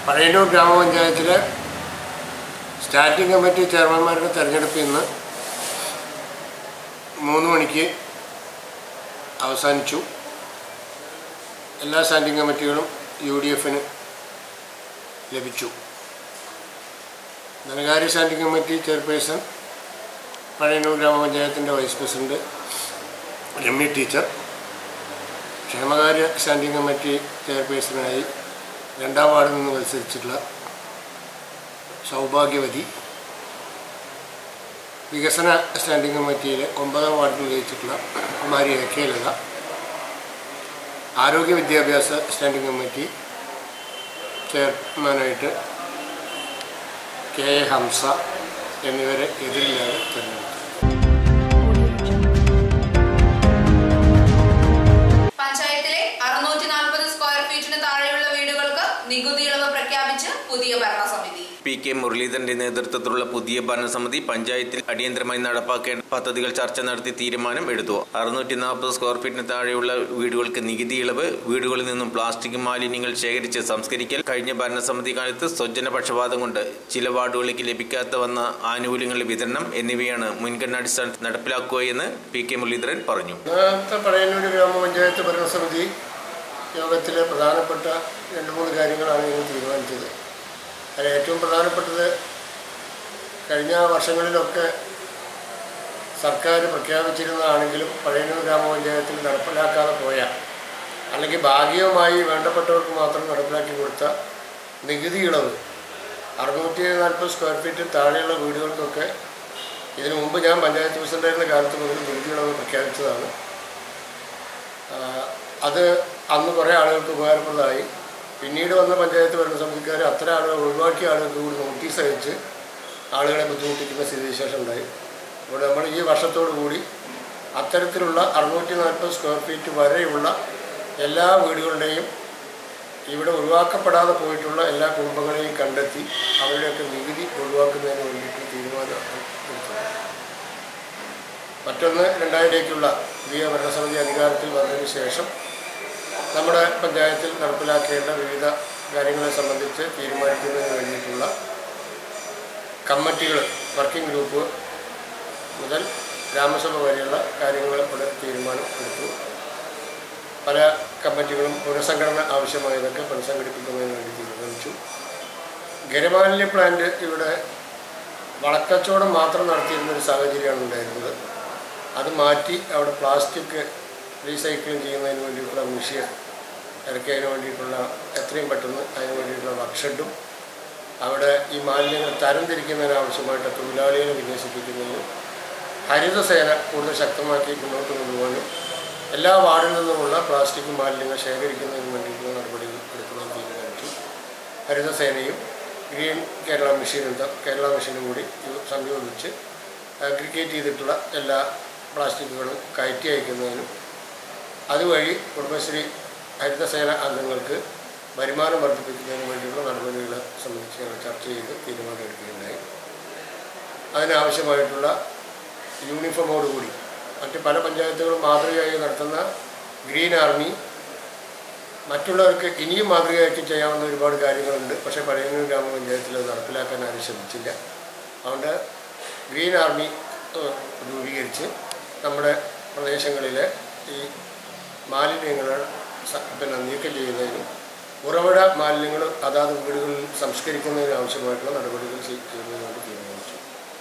പഴയന്നൂർ ഗ്രാമപഞ്ചായത്തിലെ standing committee ചെയർമാൻമാരുടെ തെരഞ്ഞെടുപ്പ് ഇന്ന് മൂന്ന് മണിക്ക് അവസാനിച്ചു എല്ലാ സ്റ്റാൻഡിംഗ് കമ്മിറ്റികളും യു ഡി എഫിന് ലഭിച്ചു ധനകാര്യ സ്റ്റാൻഡിംഗ് കമ്മിറ്റി ചെയർപേഴ്സൺ പഴയന്നൂർ ഗ്രാമപഞ്ചായത്തിൻ്റെ വൈസ് പ്രസിഡന്റ് രമ്യ ടീച്ചർ ക്ഷേമകാര്യ സ്റ്റാൻഡിംഗ് കമ്മിറ്റി ചെയർപേഴ്സണായി രണ്ടാം വാർഡിൽ നിന്ന് മത്സരിച്ചിട്ടുള്ള സൗഭാഗ്യവതി വികസന സ്റ്റാൻഡിംഗ് കമ്മിറ്റിയിലെ ഒമ്പതാം വാർഡിൽ ജയിച്ചിട്ടുള്ള കുമാരി എ കെ ലത ആരോഗ്യ വിദ്യാഭ്യാസ സ്റ്റാൻഡിംഗ് കമ്മിറ്റി ചെയർമാനായിട്ട് കെ എ ഹംസ എന്നിവരെ എതിരില്ലാതെ തിരഞ്ഞെടുത്തു പഞ്ചായത്തിലെ അറുന്നൂറ്റി നാൽപ്പത് സ്ക്വയർ ഫീറ്റിന് താഴെയുള്ള വീടുകൾക്ക് നികുതി ഇളവ് പ്രഖ്യാപിച്ച് പുതിയ ഭരണസമിതി പി കെ മുരളീധരന്റെ നേതൃത്വത്തിലുള്ള പുതിയ ഭരണസമിതി പഞ്ചായത്തിൽ അടിയന്തരമായി നടപ്പാക്കേണ്ട പദ്ധതികൾ ചർച്ച നടത്തി തീരുമാനം എടുത്തു അറുന്നൂറ്റി നാൽപ്പത് സ്ക്വയർ ഫീറ്റിന് താഴെയുള്ള വീടുകൾക്ക് നികുതി ഇളവ് വീടുകളിൽ നിന്നും പ്ലാസ്റ്റിക് മാലിന്യങ്ങൾ ശേഖരിച്ച് സംസ്കരിക്കൽ കഴിഞ്ഞ ഭരണസമിതി കാലത്ത് സ്വജന പക്ഷപാതം കൊണ്ട് ചില വാർഡുകളിലേക്ക് ലഭിക്കാത്ത വന്ന ആനുകൂല്യങ്ങളുടെ വിതരണം എന്നിവയാണ് മുൻഗണനാടിസ്ഥാനത്തിൽ നടപ്പിലാക്കുകയെന്ന് പി കെ മുരളീധരൻ പറഞ്ഞു ഇന്നത്തെ പഴയന്നൂർ ഗ്രാമപഞ്ചായത്ത് ഭരണസമിതി യോഗത്തിലെ പ്രധാനപ്പെട്ട രണ്ട് മൂന്ന് കാര്യങ്ങളാണ് ഞങ്ങൾ തീരുമാനിച്ചത് അതിൽ ഏറ്റവും പ്രധാനപ്പെട്ടത് കഴിഞ്ഞ വർഷങ്ങളിലൊക്കെ സർക്കാർ പ്രഖ്യാപിച്ചിരുന്നതാണെങ്കിലും പഴയന്നൂർ ഗ്രാമപഞ്ചായത്തിൽ നടപ്പിലാക്കാതെ പോയ അല്ലെങ്കിൽ ഭാഗികമായി വേണ്ടപ്പെട്ടവർക്ക് മാത്രം നടപ്പിലാക്കി കൊടുത്ത നികുതി ഇളവ് അറുന്നൂറ്റി നാൽപ്പത് സ്ക്വയർ ഫീറ്റ് താഴെയുള്ള വീടുകൾക്കൊക്കെ ഇതിനു മുമ്പ് ഞാൻ പഞ്ചായത്ത് പ്രസിഡന്റായിരുന്ന കാലത്ത് മുതൽ നികുതി ഇളവ് പ്രഖ്യാപിച്ചതാണ് ആ, അത് അന്ന് കുറേ ആളുകൾക്ക് ഉപകാരപ്രദമായി പിന്നീട് വന്ന പഞ്ചായത്ത് ഭരണസമിതിക്കാർ അത്തരം ആളുകൾ ഒഴിവാക്കിയ ആളുകൾക്ക് കൂടി നോട്ടീസ് അയച്ച് ആളുകളെ ബുദ്ധിമുട്ടിക്കുന്ന സ്ഥിതിവിശേഷം ഉണ്ടായി അപ്പോൾ നമ്മൾ ഈ വർഷത്തോടു കൂടി അത്തരത്തിലുള്ള അറുന്നൂറ്റി നാൽപ്പത് സ്ക്വയർ ഫീറ്റ് വരെയുള്ള എല്ലാ വീടുകളുടെയും ഇവിടെ ഒഴിവാക്കപ്പെടാതെ പോയിട്ടുള്ള എല്ലാ കുടുംബങ്ങളെയും കണ്ടെത്തി അവരുടെയൊക്കെ നികുതി ഒഴിവാക്കുന്നതിന് വേണ്ടിയിട്ട് തീരുമാനം എടുത്തു മറ്റൊന്ന് രണ്ടായിരേക്കുള്ള പുതിയ ഭരണസമിതി അധികാരത്തിൽ വന്നതിന് ശേഷം നമ്മുടെ പഞ്ചായത്തിൽ നടപ്പിലാക്കേണ്ട വിവിധ കാര്യങ്ങളെ സംബന്ധിച്ച് തീരുമാനിക്കുന്നതിന് വേണ്ടിയിട്ടുള്ള കമ്മിറ്റികൾ വർക്കിംഗ് ഗ്രൂപ്പ് മുതൽ ഗ്രാമസഭ വരെയുള്ള കാര്യങ്ങൾ ഇവിടെ തീരുമാനം എടുത്തു പല കമ്മിറ്റികളും പുനഃസംഘടന ആവശ്യമായതൊക്കെ പുനഃസംഘടിപ്പിക്കുന്നതിന് വേണ്ടി തീരുമാനിച്ചു ഗരമാലിന്യ പ്ലാന്റ് ഇവിടെ വളക്കച്ചവടം മാത്രം നടത്തിയിരുന്ന ഒരു സാഹചര്യമാണ് ഉണ്ടായിരുന്നത് അത് മാറ്റി അവിടെ പ്ലാസ്റ്റിക് റീസൈക്ലിംഗ് ചെയ്യുന്നതിന് വേണ്ടിയിട്ടുള്ള മെഷീൻ ഇറക്കിയതിന് വേണ്ടിയിട്ടുള്ള എത്രയും പെട്ടെന്ന് അതിന് വേണ്ടിയിട്ടുള്ള വർക്ക്ഷെഡും അവിടെ ഈ മാലിന്യങ്ങൾ തരംതിരിക്കുന്നതിന് ആവശ്യമായിട്ട് തൊഴിലാളികളെ വിന്യസിപ്പിക്കുന്നതിനും ഹരിതസേന കൂടുതൽ ശക്തമാക്കി മുന്നോട്ട് കൊണ്ടുപോകാനും എല്ലാ വാർഡിൽ നിന്നുമുള്ള പ്ലാസ്റ്റിക് മാലിന്യങ്ങൾ ശേഖരിക്കുന്നതിന് വേണ്ടിയിട്ടുള്ള നടപടികൾ എടുക്കുന്നതിന് തീരുമാനിച്ചു ഹരിതസേനയും ഗ്രീൻ കേരള മിഷനും ത- കേരള മിഷനും കൂടി ഇത് സംയോജിച്ച് അഗ്രിഗേറ്റ് ചെയ്തിട്ടുള്ള എല്ലാ പ്ലാസ്റ്റിക്കുകളും കയറ്റി അയക്കുന്നതിനും അതുവഴി കുടുംബശ്രീ ഹരിതസേന അംഗങ്ങൾക്ക് വരുമാനം വർദ്ധിപ്പിക്കുന്നതിന് വേണ്ടിയുള്ള നടപടികളെ സംബന്ധിച്ച് ഞങ്ങൾ ചർച്ച ചെയ്ത് തീരുമാനമെടുക്കുകയുണ്ടായി അതിനാവശ്യമായിട്ടുള്ള യൂണിഫോമോടുകൂടി മറ്റ് പല പഞ്ചായത്തുകളും മാതൃകയായി നടത്തുന്ന ഗ്രീൻ ആർമി മറ്റുള്ളവർക്ക് ഇനിയും മാതൃകയാക്കി ചെയ്യാവുന്ന ഒരുപാട് കാര്യങ്ങളുണ്ട് പക്ഷേ പഴയന്നൂർ ഗ്രാമപഞ്ചായത്തിൽ അത് നടപ്പിലാക്കാൻ ആരും ശ്രമിച്ചില്ല അതുകൊണ്ട് ഗ്രീൻ ആർമി ഏഹ്, രൂപീകരിച്ച് നമ്മുടെ പ്രദേശങ്ങളിലെ ഈ മാലിന്യങ്ങൾ സ- പിന്നെ നീക്കം ചെയ്യുന്നതിനും ഉറവിട മാലിന്യങ്ങൾ അതാത് വീടുകളിൽ സംസ്കരിക്കുന്നതിന് ആവശ്യമായിട്ടുള്ള നടപടികൾ ചെയ്- ചെയ്യുന്നതിന് വേണ്ടി തീരുമാനിച്ചു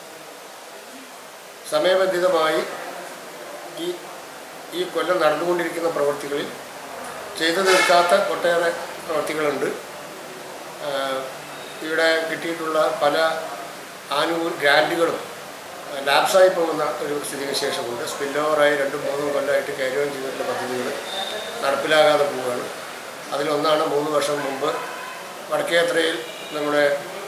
സമയബന്ധിതമായി ഈ ഈ കൊല്ലം നടന്നുകൊണ്ടിരിക്കുന്ന പ്രവൃത്തികളിൽ ചെയ്തു തീർക്കാത്ത ഒട്ടേറെ പ്രവൃത്തികളുണ്ട് ആഹ് ഇവിടെ കിട്ടിയിട്ടുള്ള പല ആനുകൂല ഗ്രാൻറ്റുകളും ലാപ്സായി പോകുന്ന ഒരു സ്ഥിതിവിശേഷമുണ്ട് സ്പിൽ ഓവറായി രണ്ടും മൂന്നും കൊല്ലമായിട്ട് കൈകാര്യം ചെയ്തിട്ടുള്ള പദ്ധതികൾ നടപ്പിലാകാതെ പോവുകയാണ് അതിലൊന്നാണ് മൂന്ന് വർഷം മുമ്പ് വടക്കേത്രയിൽ നമ്മുടെ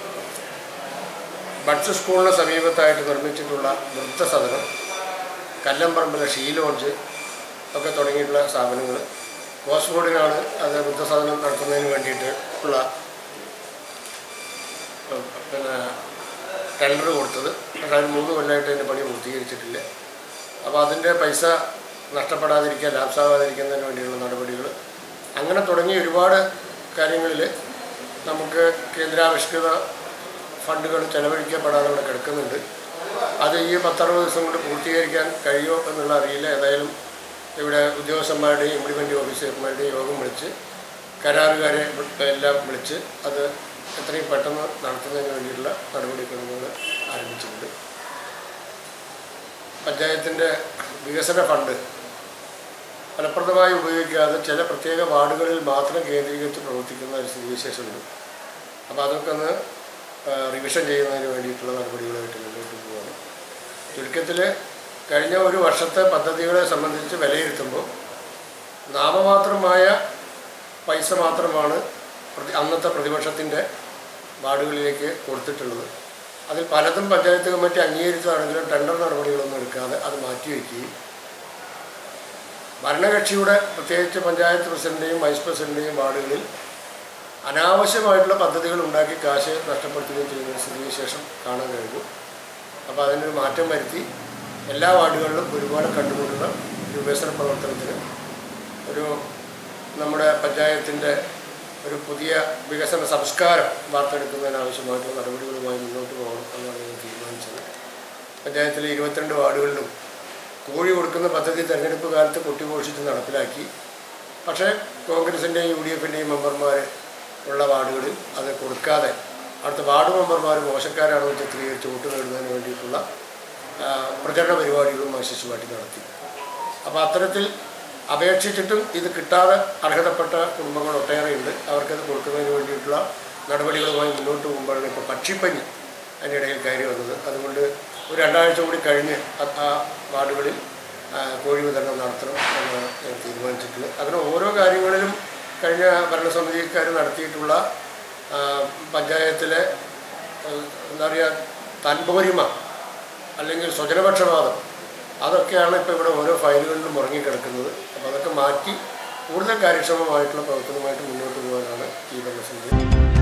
ബഡ്സ് സ്കൂളിന് സമീപത്തായിട്ട് നിർമ്മിച്ചിട്ടുള്ള വൃദ്ധസദനം കല്ലമ്പറമ്പിലെ ഷീ ലോഡ്ജ് ഒക്കെ തുടങ്ങിയിട്ടുള്ള സ്ഥാപനങ്ങൾ കോസ്ഫോർഡിനാണ് അത് വൃദ്ധസദനം നടത്തുന്നതിന് വേണ്ടിയിട്ട് ഉള്ള ഉം, പിന്നെ ടെൻഡർ കൊടുത്തത് പക്ഷേ അതിന് മൂന്ന് കൊല്ലമായിട്ട് അതിൻ്റെ പണി പൂർത്തീകരിച്ചിട്ടില്ല അപ്പോൾ അതിൻ്റെ പൈസ നഷ്ടപ്പെടാതിരിക്കുക ലാപ്സാവാതിരിക്കുന്നതിന് വേണ്ടിയുള്ള നടപടികൾ അങ്ങനെ തുടങ്ങിയ ഒരുപാട് കാര്യങ്ങളിൽ നമുക്ക് കേന്ദ്രാവിഷ്കൃത ഫണ്ടുകൾ ചെലവഴിക്കപ്പെടാതെ ഇവിടെ കിടക്കുന്നുണ്ട് അത് ഈ പത്തറുപത് ദിവസം കൊണ്ട് പൂർത്തീകരിക്കാൻ കഴിയുമോ എന്നുള്ള അറിയില്ല ഏതായാലും ഇവിടെ ഉദ്യോഗസ്ഥന്മാരുടെയും ഇംപ്ലിമെൻ്റ് ഓഫീസർമാരുടെയും യോഗം വിളിച്ച് കരാറുകാരെ എല്ലാം വിളിച്ച് അത് എത്രയും പെട്ടെന്ന് നടത്തുന്നതിന് വേണ്ടിയിട്ടുള്ള നടപടിക്രമങ്ങൾ ആരംഭിച്ചിട്ടുണ്ട് പഞ്ചായത്തിൻ്റെ വികസന ഫണ്ട് ഫലപ്രദമായി ഉപയോഗിക്കാതെ ചില പ്രത്യേക വാർഡുകളിൽ മാത്രം കേന്ദ്രീകരിച്ച് പ്രവർത്തിക്കുന്ന ഒരു സ്ഥിതിവിശേഷമുണ്ട് അപ്പോൾ അതൊക്കെ ഒന്ന് ആ, റിവിഷൻ ചെയ്യുന്നതിന് വേണ്ടിയിട്ടുള്ള നടപടികളായിട്ട് മുന്നോട്ട് പോവുകയാണ് ചുരുക്കത്തിൽ കഴിഞ്ഞ ഒരു വർഷത്തെ പദ്ധതികളെ സംബന്ധിച്ച് വിലയിരുത്തുമ്പോൾ നാമമാത്രമായ പൈസ മാത്രമാണ് പ്രതി അന്നത്തെ പ്രതിപക്ഷത്തിൻ്റെ വാർഡുകളിലേക്ക് കൊടുത്തിട്ടുള്ളത് അതിൽ പലതും പഞ്ചായത്ത് കമ്മിറ്റി അംഗീകരിച്ചതാണെങ്കിലും ടെൻഡർ നടപടികളൊന്നും എടുക്കാതെ അത് മാറ്റിവെക്കുകയും ഭരണകക്ഷിയുടെ പ്രത്യേകിച്ച് പഞ്ചായത്ത് പ്രസിഡന്റിന്റെയും വൈസ് പ്രസിഡന്റിന്റെയും വാർഡുകളിൽ അനാവശ്യമായിട്ടുള്ള പദ്ധതികൾ ഉണ്ടാക്കി കാശ് നഷ്ടപ്പെടുത്തുകയും ചെയ്യുന്ന ഒരു സ്ഥിതിവിശേഷം കാണാൻ കഴിഞ്ഞു അപ്പോൾ അതിനൊരു മാറ്റം വരുത്തി എല്ലാ വാർഡുകളിലും ഒരുപോലെ കണ്ടുകൊണ്ടുള്ള ഒരു വികസന പ്രവർത്തനത്തിന് ഒരു നമ്മുടെ പഞ്ചായത്തിൻ്റെ ഒരു പുതിയ വികസന സംസ്കാരം വാർത്തെടുക്കുന്നതിനാവശ്യമായിട്ടുള്ള നടപടികളുമായി മുന്നോട്ട് പോകണം എന്നാണ് ഞാൻ തീരുമാനിച്ചത് പഞ്ചായത്തിലെ ഇരുപത്തിരണ്ട് വാർഡുകളിലും കോഴി കൊടുക്കുന്ന പദ്ധതി തെരഞ്ഞെടുപ്പ് കാലത്ത് കൊട്ടിഘോഷിച്ച് നടപ്പിലാക്കി പക്ഷേ കോൺഗ്രസിൻ്റെയും യു ഡി എഫിൻ്റെയും മെമ്പർമാർ ഉള്ള വാർഡുകളിൽ അത് കൊടുക്കാതെ അടുത്ത വാർഡ് മെമ്പർമാർ മോശക്കാരാണെന്ന് ചിത്രീകരിച്ച് വോട്ട് നേടുന്നതിന് വേണ്ടിയിട്ടുള്ള ആ, പ്രചരണ പരിപാടികളും മാർക്സിസ്റ്റ് പാർട്ടി നടത്തി അപ്പോൾ അത്തരത്തിൽ അപേക്ഷിച്ചിട്ടും ഇത് കിട്ടാതെ അർഹതപ്പെട്ട കുടുംബങ്ങൾ ഒട്ടേറെയുണ്ട് അവർക്കത് കൊടുക്കുന്നതിന് വേണ്ടിയിട്ടുള്ള നടപടികളുമായി മുന്നോട്ട് പോകുമ്പോഴാണ് ഇപ്പോൾ പക്ഷിപ്പനി അതിൻ്റെ ഇടയിൽ കയറി വന്നത് അതുകൊണ്ട് ഒരു രണ്ടാഴ്ച കൂടി കഴിഞ്ഞ് ആ- ആ വാർഡുകളിൽ ആ, കോഴി വിതരണം നടത്തണം എന്ന് ഞാൻ തീരുമാനിച്ചിട്ടുണ്ട് അങ്ങനെ ഓരോ കാര്യങ്ങളിലും കഴിഞ്ഞ ഭരണസമിതിക്കാർ നടത്തിയിട്ടുള്ള ആ, പഞ്ചായത്തിലെ ആ, എന്താ പറയുക തൻപോരിമ അല്ലെങ്കിൽ സ്വജനപക്ഷപാതം അതൊക്കെയാണ് ഇപ്പോൾ ഇവിടെ ഓരോ ഫയലുകളിലും മുറങ്ങിക്കിടക്കുന്നത് അപ്പോൾ അതൊക്കെ മാറ്റി കൂടുതൽ കാര്യക്ഷമമായിട്ടുള്ള പ്രവർത്തനമായിട്ട് മുന്നോട്ട് പോകാനാണ് ഈ ഭരണസമിതി